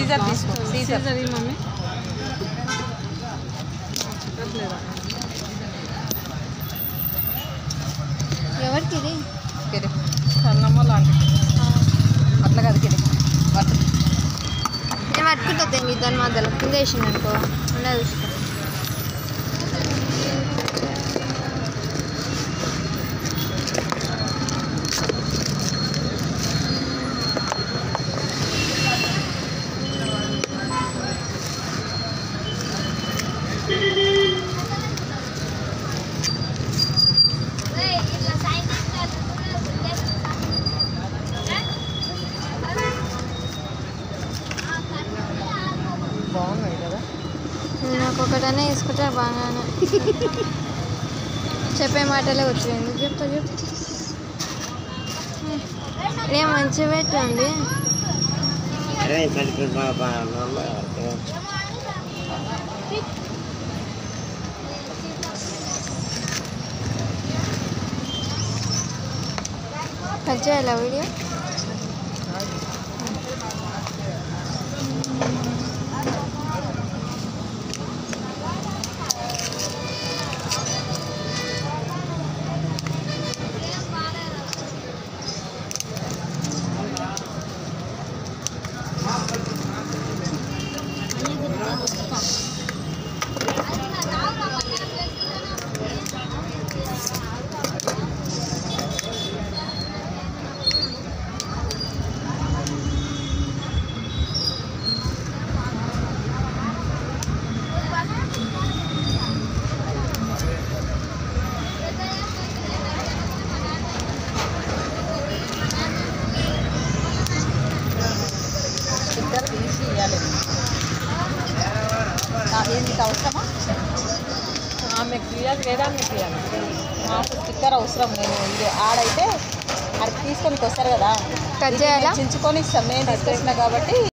Caesar తీసుకో Caesar Caesar ఈ mummy పెట్టలేదా? ఎవరికి ఇది కిడి సన్నమ్మ లాంటిది అట్లా కాదు కిడి పట్టు నేను పట్టుకుంటుంది దాని మధ్యలో కింద వేసింది అనుకో ఉండదు బాగున్నాయి కదా నాకు ఒకటనే వేసుకుంటే బాగానే చెప్పే మాటలే వచ్చు ఎందుకు చెప్తా చెప్పు నేను మంచిగా పెట్టండి కట్ చేయాలా వీడియో స్టిక్కర్ తీసి ఇవ్వాలి ఏది నీకు అవసరమా ఆమెకు ఇవ్వాలి లేదా మీకు ఇవ్వాలి నాకు స్టిక్కర్ అవసరం నేను ఇది ఆడైతే అది తీసుకొని వస్తారు కదా కట్ చేయాలా చించుకొని ఇస్తాం నేను తీసుకొచ్చిన కాబట్టి